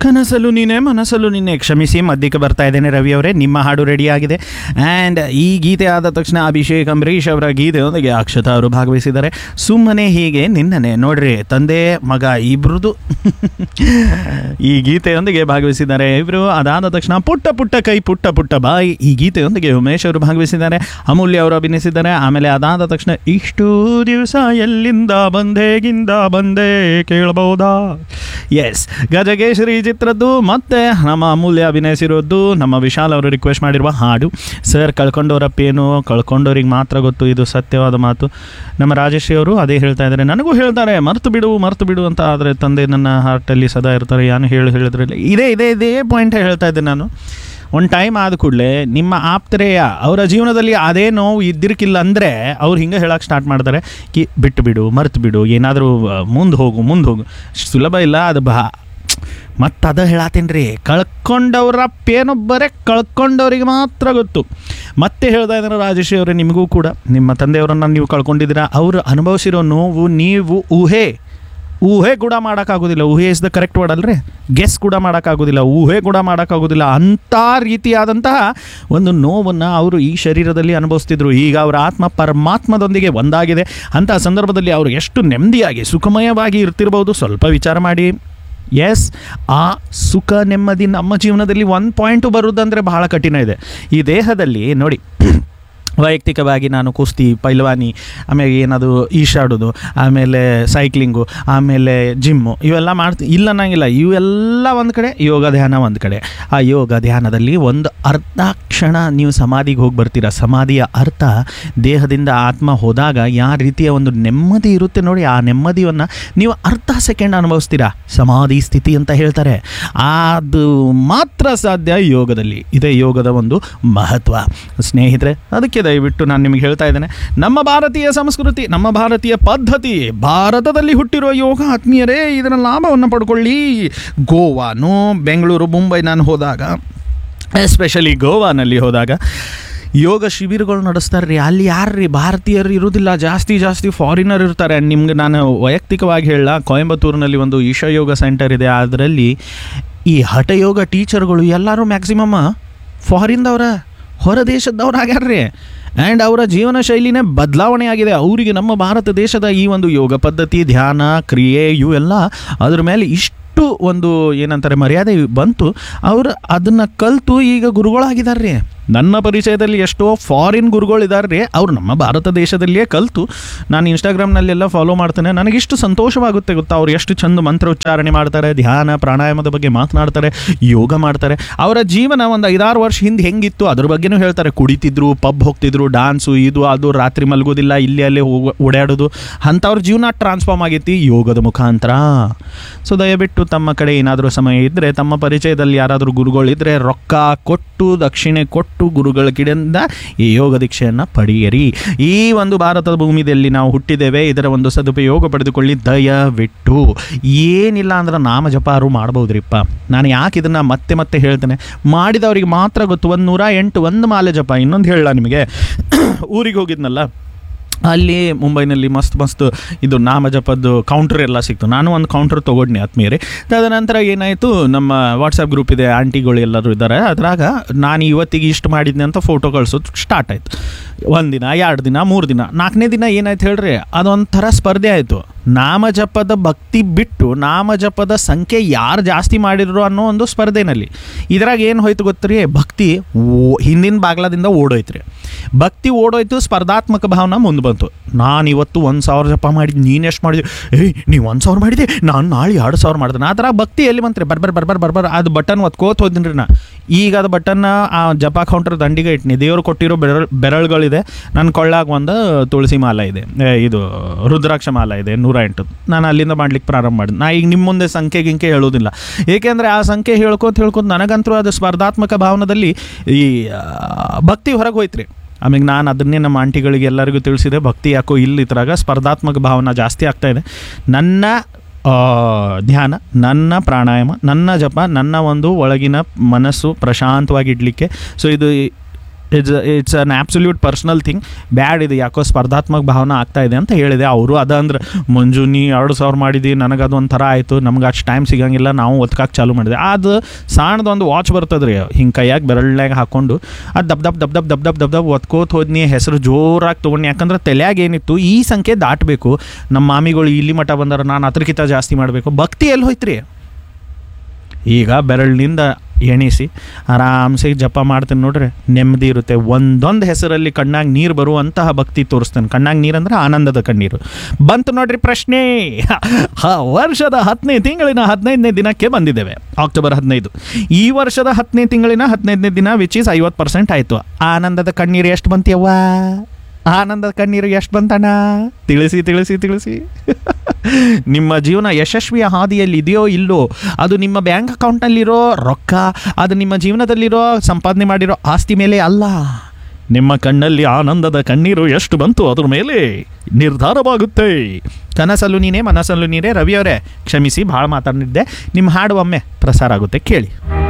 ಕನಸಲು ನೀನೆ ಮನಸ್ಸಲು ನಿನ್ನೆ ಕ್ಷಮಿಸಿ ಮಧ್ಯಕ್ಕೆ ಬರ್ತಾ ಇದ್ದೇನೆ ರವಿ ಅವರೇ ನಿಮ್ಮ ಹಾಡು ರೆಡಿ ಆಗಿದೆ ಆ್ಯಂಡ್ ಈ ಗೀತೆ ಆದ ತಕ್ಷಣ ಅಭಿಷೇಕ್ ಅಂಬರೀಷ್ ಅವರ ಗೀತೆಯೊಂದಿಗೆ ಅಕ್ಷತಾ ಅವರು ಭಾಗವಹಿಸಿದ್ದಾರೆ ಸುಮ್ಮನೆ ಹೀಗೆ ನಿನ್ನನೆ ನೋಡ್ರಿ ತಂದೆ ಮಗ ಇಬ್ರದ್ದು ಈ ಗೀತೆಯೊಂದಿಗೆ ಭಾಗವಹಿಸಿದ್ದಾರೆ ಇವರು ಅದಾದ ತಕ್ಷಣ ಪುಟ್ಟ ಪುಟ್ಟ ಕೈ ಪುಟ್ಟ ಪುಟ್ಟ ಬಾಯಿ ಈ ಗೀತೆಯೊಂದಿಗೆ ಉಮೇಶ್ ಅವರು ಭಾಗವಹಿಸಿದ್ದಾರೆ ಅಮೂಲ್ಯ ಅವರು ಅಭಿನಯಿಸಿದ್ದಾರೆ ಆಮೇಲೆ ಅದಾದ ತಕ್ಷಣ ಇಷ್ಟು ದಿವಸ ಎಲ್ಲಿಂದ ಬಂದೆ ಗಿಂದ ಬಂದೆ ಕೇಳಬಹುದಾ ಎಸ್ ಗಜಗೇಶ್ವರಿ ಚಿತ್ರದ್ದು ಮತ್ತೆ ನಮ್ಮ ಅಮೂಲ್ಯ ಅಭಿನಯಿಸಿರೋದು ನಮ್ಮ ವಿಶಾಲ್ ಅವರು ರಿಕ್ವೆಸ್ಟ್ ಮಾಡಿರುವ ಹಾಡು ಸರ್ ಕಳ್ಕೊಂಡವರಪ್ಪೇನು ಕಳ್ಕೊಂಡವ್ರಿಗೆ ಮಾತ್ರ ಗೊತ್ತು ಇದು ಸತ್ಯವಾದ ಮಾತು ನಮ್ಮ ರಾಜಶ್ರೀ ಅವರು ಅದೇ ಹೇಳ್ತಾ ಇದ್ದಾರೆ ನನಗೂ ಹೇಳ್ತಾರೆ ಮರ್ತು ಬಿಡು ಮರ್ತು ಬಿಡು ಅಂತ ಆದರೆ ತಂದೆ ನನ್ನ ಹಾರ್ಟಲ್ಲಿ ಸದಾ ಇರ್ತಾರೆ ಏನು ಹೇಳಿ ಹೇಳಿದ್ರಲ್ಲಿ ಇದೇ ಇದೇ ಇದೇ ಪಾಯಿಂಟ್ ಹೇಳ್ತಾ ಇದ್ದೆ ನಾನು ಒಂದು ಟೈಮ್ ಆದ ಕೂಡಲೇ ನಿಮ್ಮ ಆಪ್ತರೆಯ ಅವರ ಜೀವನದಲ್ಲಿ ಅದೇ ನೋವು ಇದ್ದಿರ್ಕಿಲ್ಲ ಅಂದರೆ ಅವ್ರು ಹಿಂಗೆ ಹೇಳಕ್ಕೆ ಸ್ಟಾರ್ಟ್ ಮಾಡ್ತಾರೆ ಕಿ ಬಿಟ್ಟು ಬಿಡು ಮರ್ತು ಬಿಡು ಏನಾದರೂ ಮುಂದೆ ಹೋಗು ಮುಂದೆ ಹೋಗು ಸುಲಭ ಇಲ್ಲ ಅದು ಬಾ ಮತ್ತು ಅದ ಹೇಳತ್ತೀನಿ ರೀ ಕಳ್ಕೊಂಡವ್ರ ಪೇನೊಬ್ಬರೇ ಕಳ್ಕೊಂಡವ್ರಿಗೆ ಮಾತ್ರ ಗೊತ್ತು ಮತ್ತೆ ಹೇಳ್ತಾ ಇದ್ದಾರೆ ರಾಜೇಶಿ ಅವರೇ ನಿಮಗೂ ಕೂಡ ನಿಮ್ಮ ತಂದೆಯವರನ್ನು ನೀವು ಕಳ್ಕೊಂಡಿದ್ದೀರಾ ಅವರು ಅನುಭವಿಸಿರೋ ನೋವು ನೀವು ಊಹೆ ಊಹೆ ಕೂಡ ಮಾಡೋಕ್ಕಾಗೋದಿಲ್ಲ ಊಹೆ ಇಸ್ ದ ಕರೆಕ್ಟ್ ವರ್ಡ್ ಅಲ್ರಿ ಗೆಸ್ ಕೂಡ ಮಾಡೋಕ್ಕಾಗೋದಿಲ್ಲ ಊಹೆ ಕೂಡ ಮಾಡೋಕ್ಕಾಗೋದಿಲ್ಲ ಅಂಥ ರೀತಿಯಾದಂತಹ ಒಂದು ನೋವನ್ನು ಅವರು ಈ ಶರೀರದಲ್ಲಿ ಅನುಭವಿಸ್ತಿದ್ರು ಈಗ ಅವರ ಆತ್ಮ ಪರಮಾತ್ಮದೊಂದಿಗೆ ಒಂದಾಗಿದೆ ಅಂಥ ಸಂದರ್ಭದಲ್ಲಿ ಅವರು ಎಷ್ಟು ನೆಮ್ಮದಿಯಾಗಿ ಸುಖಮಯವಾಗಿ ಇರ್ತಿರ್ಬೋದು ಸ್ವಲ್ಪ ವಿಚಾರ ಮಾಡಿ ಎಸ್ ಆ ಸುಖ ನೆಮ್ಮದಿ ನಮ್ಮ ಜೀವನದಲ್ಲಿ ಒಂದು ಪಾಯಿಂಟು ಬರುವುದಂದರೆ ಬಹಳ ಕಠಿಣ ಇದೆ ಈ ದೇಹದಲ್ಲಿ ನೋಡಿ ವೈಯಕ್ತಿಕವಾಗಿ ನಾನು ಕುಸ್ತಿ ಪೈಲ್ವಾನಿ ಆಮೇಲೆ ಏನಾದರೂ ಈಶಾಡೋದು ಆಮೇಲೆ ಸೈಕ್ಲಿಂಗು ಆಮೇಲೆ ಜಿಮ್ಮು ಇವೆಲ್ಲ ಮಾಡ್ತೀನಿ ಇಲ್ಲ ಅನ್ನಂಗಿಲ್ಲ ಇವೆಲ್ಲ ಒಂದು ಕಡೆ ಯೋಗ ಧ್ಯಾನ ಒಂದು ಕಡೆ ಆ ಯೋಗ ಧ್ಯಾನದಲ್ಲಿ ಒಂದು ಅರ್ಧ ಕ್ಷಣ ನೀವು ಸಮಾಧಿಗೆ ಹೋಗಿ ಬರ್ತೀರ ಸಮಾಧಿಯ ಅರ್ಥ ದೇಹದಿಂದ ಆತ್ಮ ಹೋದಾಗ ಯಾವ ರೀತಿಯ ಒಂದು ನೆಮ್ಮದಿ ಇರುತ್ತೆ ನೋಡಿ ಆ ನೆಮ್ಮದಿಯನ್ನು ನೀವು ಅರ್ಧ ಸೆಕೆಂಡ್ ಅನುಭವಿಸ್ತೀರಾ ಸಮಾಧಿ ಸ್ಥಿತಿ ಅಂತ ಹೇಳ್ತಾರೆ ಅದು ಮಾತ್ರ ಸಾಧ್ಯ ಯೋಗದಲ್ಲಿ ಇದೇ ಯೋಗದ ಒಂದು ಮಹತ್ವ ಸ್ನೇಹಿತರೆ ಅದಕ್ಕೆ ದಯವಿಟ್ಟು ನಾನು ನಿಮಗೆ ಹೇಳ್ತಾ ಇದ್ದೇನೆ ನಮ್ಮ ಭಾರತೀಯ ಸಂಸ್ಕೃತಿ ನಮ್ಮ ಭಾರತೀಯ ಪದ್ಧತಿ ಭಾರತದಲ್ಲಿ ಹುಟ್ಟಿರುವ ಯೋಗ ಆತ್ಮೀಯರೇ ಇದರ ಲಾಭವನ್ನು ಪಡ್ಕೊಳ್ಳಿ ಗೋವಾನು ಬೆಂಗಳೂರು ಮುಂಬೈ ನಾನು ಹೋದಾಗ ಎಸ್ಪೆಷಲಿ ಗೋವಾನಲ್ಲಿ ಹೋದಾಗ ಯೋಗ ಶಿಬಿರಗಳು ನಡೆಸ್ತಾರೆ ರೀ ಅಲ್ಲಿ ಯಾರು ರೀ ಭಾರತೀಯರು ಇರೋದಿಲ್ಲ ಜಾಸ್ತಿ ಜಾಸ್ತಿ ಫಾರಿನರ್ ಇರ್ತಾರೆ ನಿಮ್ಗೆ ನಾನು ವೈಯಕ್ತಿಕವಾಗಿ ಹೇಳ ಕೊಯಂಬತ್ತೂರಿನಲ್ಲಿ ಒಂದು ಈಶಾ ಯೋಗ ಸೆಂಟರ್ ಇದೆ ಅದರಲ್ಲಿ ಈ ಹಠಯೋಗ ಟೀಚರ್ಗಳು ಎಲ್ಲರೂ ಮ್ಯಾಕ್ಸಿಮಮ್ ಫಾರಿನ್ದವ್ರ ಹೊರ ದೇಶದವ್ರು ಆಗ್ಯಾರ್ರಿ ಆ್ಯಂಡ್ ಅವರ ಜೀವನ ಶೈಲಿನೇ ಬದಲಾವಣೆ ಆಗಿದೆ ಅವರಿಗೆ ನಮ್ಮ ಭಾರತ ದೇಶದ ಈ ಒಂದು ಯೋಗ ಪದ್ಧತಿ ಧ್ಯಾನ ಕ್ರಿಯೆ ಇವೆಲ್ಲ ಅದ್ರ ಮೇಲೆ ಇಷ್ಟು ಒಂದು ಏನಂತಾರೆ ಮರ್ಯಾದೆ ಬಂತು ಅವರು ಅದನ್ನು ಕಲಿತು ಈಗ ಗುರುಗಳಾಗಿದ್ದಾರೆ ರೀ ನನ್ನ ಪರಿಚಯದಲ್ಲಿ ಎಷ್ಟೋ ಫಾರಿನ್ ಗುರುಗಳಿದ್ದಾರೆ ರೀ ಅವ್ರು ನಮ್ಮ ಭಾರತ ದೇಶದಲ್ಲಿಯೇ ಕಲಿತು ನಾನು ಇನ್ಸ್ಟಾಗ್ರಾಮ್ನಲ್ಲೆಲ್ಲ ಫಾಲೋ ಮಾಡ್ತೇನೆ ನನಗಿಷ್ಟು ಸಂತೋಷವಾಗುತ್ತೆ ಗೊತ್ತಾ ಅವ್ರು ಎಷ್ಟು ಚಂದ ಮಂತ್ರ ಉಚ್ಚಾರಣೆ ಮಾಡ್ತಾರೆ ಧ್ಯಾನ ಪ್ರಾಣಾಯಾಮದ ಬಗ್ಗೆ ಮಾತನಾಡ್ತಾರೆ ಯೋಗ ಮಾಡ್ತಾರೆ ಅವರ ಜೀವನ ಒಂದು ಐದಾರು ವರ್ಷ ಹಿಂದೆ ಹೆಂಗಿತ್ತು ಅದ್ರ ಬಗ್ಗೆನೂ ಹೇಳ್ತಾರೆ ಕುಡಿತಿದ್ರು ಪಬ್ ಹೋಗ್ತಿದ್ರು ಡಾನ್ಸು ಇದು ಅದು ರಾತ್ರಿ ಮಲಗೋದಿಲ್ಲ ಇಲ್ಲಿ ಅಲ್ಲೇ ಹೋಗ ಓಡಾಡೋದು ಅಂಥವ್ರ ಜೀವನ ಟ್ರಾನ್ಸ್ಫಾರ್ಮ್ ಆಗೈತಿ ಯೋಗದ ಮುಖಾಂತರ ಸೊ ದಯವಿಟ್ಟು ತಮ್ಮ ಕಡೆ ಏನಾದರೂ ಸಮಯ ಇದ್ದರೆ ತಮ್ಮ ಪರಿಚಯದಲ್ಲಿ ಯಾರಾದರೂ ಗುರುಗಳಿದ್ದರೆ ರೊಕ್ಕ ಕೊಟ್ಟು ದಕ್ಷಿಣೆ ಕೊಟ್ಟು ಗುರುಗಳ ಕಡೆಯಿಂದ ಈ ಯೋಗ ದೀಕ್ಷೆಯನ್ನು ಪಡೆಯಿರಿ ಈ ಒಂದು ಭಾರತದ ಭೂಮಿಯಲ್ಲಿ ನಾವು ಹುಟ್ಟಿದ್ದೇವೆ ಇದರ ಒಂದು ಸದುಪಯೋಗ ಪಡೆದುಕೊಳ್ಳಿ ದಯವಿಟ್ಟು ಏನಿಲ್ಲ ಅಂದ್ರೆ ನಾಮ ಜಪಾರು ಮಾಡ್ಬೋದ್ರಿಪ್ಪ ನಾನು ಯಾಕೆ ಇದನ್ನು ಮತ್ತೆ ಮತ್ತೆ ಹೇಳ್ತೇನೆ ಮಾಡಿದವರಿಗೆ ಮಾತ್ರ ಗೊತ್ತು ಒಂದು ನೂರ ಎಂಟು ಒಂದು ಮಾಲೆ ಜಪ ಇನ್ನೊಂದು ಹೇಳ ನಿಮಗೆ ಊರಿಗೆ ಹೋಗಿದ್ನಲ್ಲ ಅಲ್ಲಿ ಮುಂಬೈನಲ್ಲಿ ಮಸ್ತ್ ಮಸ್ತ್ ಇದು ನಾಮ ಜಪದ್ದು ಕೌಂಟರ್ ಎಲ್ಲ ಸಿಕ್ತು ನಾನು ಒಂದು ಕೌಂಟರ್ ತೊಗೊಂಡ್ನಿ ಆತ್ಮೀಯರೇ ತದನಂತರ ಏನಾಯಿತು ನಮ್ಮ ವಾಟ್ಸಪ್ ಗ್ರೂಪ್ ಇದೆ ಆಂಟಿಗಳು ಎಲ್ಲರೂ ಇದ್ದಾರೆ ಅದ್ರಾಗ ನಾನು ಇವತ್ತಿಗೆ ಇಷ್ಟು ಮಾಡಿದ್ನಿ ಅಂತ ಫೋಟೋ ಕಳ್ಸೋದು ಸ್ಟಾರ್ಟ್ ಆಯಿತು ಒಂದಿನ ಎರಡು ದಿನ ಮೂರು ದಿನ ನಾಲ್ಕನೇ ದಿನ ಏನಾಯ್ತು ಹೇಳ್ರಿ ಅದೊಂಥರ ಸ್ಪರ್ಧೆ ಆಯಿತು ನಾಮಜಪದ ಭಕ್ತಿ ಬಿಟ್ಟು ನಾಮಜಪದ ಸಂಖ್ಯೆ ಯಾರು ಜಾಸ್ತಿ ಮಾಡಿದ್ರು ಅನ್ನೋ ಒಂದು ಸ್ಪರ್ಧೆನಲ್ಲಿ ಇದ್ರಾಗ ಏನು ಹೋಯ್ತು ಗೊತ್ತ್ರಿ ಭಕ್ತಿ ಓ ಹಿಂದಿನ ಬಾಗ್ಲದಿಂದ ಓಡೋಯ್ತು ರೀ ಭಕ್ತಿ ಓಡೋಯ್ತು ಸ್ಪರ್ಧಾತ್ಮಕ ಭಾವನೆ ಮುಂದೆ ಬಂತು ನಾನು ಇವತ್ತು ಒಂದು ಸಾವಿರ ಜಪ ಮಾಡಿದ್ದು ನೀನು ಎಷ್ಟು ಮಾಡಿದ್ವಿ ಏಯ್ ನೀವು ಒಂದು ಸಾವಿರ ಮಾಡಿದೆ ನಾನು ನಾಳೆ ಎರಡು ಸಾವಿರ ಮಾಡ್ತೇನೆ ಆ ಥರ ಭಕ್ತಿ ಎಲ್ಲಿ ಬಂತ್ರಿ ಬರ್ಬರ್ ಬರ್ಬರ್ ಬರ್ಬರ್ ಅದು ಬಟನ್ ಒತ್ಕೋತ ಹೋದಿನಿ ರೀ ನಾ ಈಗ ಅದು ಬಟನ್ನ ಆ ಜಪ ಕೌಂಟರ್ ದಂಡಿಗೆ ಇಟ್ಟಿನಿ ದೇವರು ಕೊಟ್ಟಿರೋ ಬೆರಳು ಬೆರಳುಗಳಿದೆ ನನ್ನ ಕೊಳ್ಳಾಗ ಒಂದು ತುಳಸಿ ಮಾಲ ಇದೆ ಏ, ಇದು ರುದ್ರಾಕ್ಷ ಮಾಲ ಇದೆ ನೂರ ಎಂಟು ನಾನು ಅಲ್ಲಿಂದ ಮಾಡ್ಲಿಕ್ಕೆ ಪ್ರಾರಂಭ ಮಾಡಿದೆ ನಾ ಈಗ ನಿಮ್ಮ ಮುಂದೆ ಸಂಖ್ಯೆ ಗಿಂಕೆ ಹೇಳೋದಿಲ್ಲ ಏಕೆಂದರೆ ಆ ಸಂಖ್ಯೆ ಹೇಳ್ಕೊತ ಹೇಳ್ಕೊತ ನನಗಂತೂ ಅದು ಸ್ಪರ್ಧಾತ್ಮಕ ಭಾವನದಲ್ಲಿ ಈ ಆ, ಭಕ್ತಿ ಹೊರಗೆ ಹೋಯ್ತು ರೀ ಆಮೇಲೆ ನಾನು ಅದನ್ನೇ ನಮ್ಮ ಆಂಟಿಗಳಿಗೆ ಎಲ್ಲರಿಗೂ ತಿಳಿಸಿದೆ ಭಕ್ತಿ ಯಾಕೋ ಇಲ್ಲಿ ಇದ್ರಾಗ ಸ್ಪರ್ಧಾತ್ಮಕ ಭಾವನೆ ಜಾಸ್ತಿ ಆಗ್ತಾ ಇದೆ ನನ್ನ ಆ, ಧ್ಯಾನ ನನ್ನ ಪ್ರಾಣಾಯಾಮ ನನ್ನ ಜಪ ನನ್ನ ಒಂದು ಒಳಗಿನ ಮನಸ್ಸು ಪ್ರಶಾಂತವಾಗಿ ಇಡಲಿಕ್ಕೆ ಸೊ ಇದು it's it's an absolute personal thing ಬ್ಯಾಡ್ ಇದು ಯಾಕೋ ಸ್ಪರ್ಧಾತ್ಮಕ ಭಾವನೆ ಆಗ್ತಾ ಇದೆ ಅಂತ ಹೇಳಿದೆ ಅವರು ಅದಂದ್ರೆ ಮಂಜು ನೀ ಎರಡು ಸಾವಿರ ಮಾಡಿದಿ ನನಗೆ ಅದು ಒಂಥರ ಆಯಿತು ನಮ್ಗೆ ಅಷ್ಟು ಟೈಮ್ ಸಿಗಂಗಿಲ್ಲ ನಾವು ಒತ್ಕಾಕ್ ಚಾಲು ಮಾಡಿದೆ ಅದು ಸಣ್ಣದೊಂದು ವಾಚ್ ಬರ್ತದೆ ರೀ ಹಿಂಗೆ ಕೈಯಾಗ ಬೆರಳ್ನಾಗ ಹಾಕ್ಕೊಂಡು ಅದು ದಬ್ ದಬ್ ದಬ್ ದಬ್ ದಬ್ ದಬ್ ದಬ್ ದಬ್ ಒತ್ಕೋತ ಹೋದ್ನಿ ಹೆಸರು ಜೋರಾಗಿ ತೊಗೊಂಡು ಯಾಕಂದ್ರೆ ತಲೆಯಾಗ ಏನಿತ್ತು ಈ ಸಂಖ್ಯೆ ದಾಟಬೇಕು ನಮ್ಮ ಮಾಮಿಗಳು ಇಲ್ಲಿ ಮಠ ಬಂದಾರ ನಾನು ಅದ್ರಕ್ಕಿಂತ ಜಾಸ್ತಿ ಮಾಡಬೇಕು ಭಕ್ತಿ ಎಲ್ಲಿ ಹೋಯ್ತ್ರಿ ಈಗ ಬೆರಳಿನಿಂದ ಎಣಿಸಿ ಆರಾಮ್ಸೆ ಜಪ ಮಾಡ್ತೀನಿ ನೋಡ್ರಿ ನೆಮ್ಮದಿ ಇರುತ್ತೆ ಒಂದೊಂದು ಹೆಸರಲ್ಲಿ ಕಣ್ಣಾಗ ನೀರು ಬರುವಂತಹ ಭಕ್ತಿ ತೋರಿಸ್ತೇನೆ ಕಣ್ಣಾಗ ನೀರಂದ್ರೆ ಆನಂದದ ಕಣ್ಣೀರು ಬಂತು ನೋಡ್ರಿ ಪ್ರಶ್ನೆ ಹ, ವರ್ಷದ ಹತ್ತನೇ ತಿಂಗಳಿನ ಹದಿನೈದನೇ ದಿನಕ್ಕೆ ಬಂದಿದ್ದೇವೆ ಅಕ್ಟೋಬರ್ ಹದಿನೈದು ಈ ವರ್ಷದ ಹತ್ತನೇ ತಿಂಗಳಿನ ಹದಿನೈದನೇ ದಿನ ವಿಚ್ ಈಸ್ ಐವತ್ತು ಪರ್ಸೆಂಟ್ ಆಯಿತು ಆನಂದದ ಕಣ್ಣೀರು ಎಷ್ಟು ಬಂತಿಯವ್ವ ಆನಂದದ ಕಣ್ಣೀರು ಎಷ್ಟು ಬಂತಣ್ಣ ತಿಳಿಸಿ ತಿಳಿಸಿ ತಿಳಿಸಿ ನಿಮ್ಮ ಜೀವನ ಯಶಸ್ವಿಯ ಹಾದಿಯಲ್ಲಿ ಇದೆಯೋ ಇಲ್ಲೋ ಅದು ನಿಮ್ಮ ಬ್ಯಾಂಕ್ ಅಕೌಂಟ್ನಲ್ಲಿರೋ ರೊಕ್ಕ ಅದು ನಿಮ್ಮ ಜೀವನದಲ್ಲಿರೋ ಸಂಪಾದನೆ ಮಾಡಿರೋ ಆಸ್ತಿ ಮೇಲೆ ಅಲ್ಲ ನಿಮ್ಮ ಕಣ್ಣಲ್ಲಿ ಆನಂದದ ಕಣ್ಣೀರು ಎಷ್ಟು ಬಂತು ಅದ್ರ ಮೇಲೆ ನಿರ್ಧಾರವಾಗುತ್ತೆ ಕನಸಲ್ಲೂ ನೀನೇ ಮನಸ್ಸಲ್ಲೂ ನೀನೇ ರವಿಯವರೇ ಕ್ಷಮಿಸಿ ಭಾಳ ಮಾತಾಡಿದ್ದೆ ನಿಮ್ಮ ಹಾಡು ಒಮ್ಮೆ ಪ್ರಸಾರ ಆಗುತ್ತೆ ಕೇಳಿ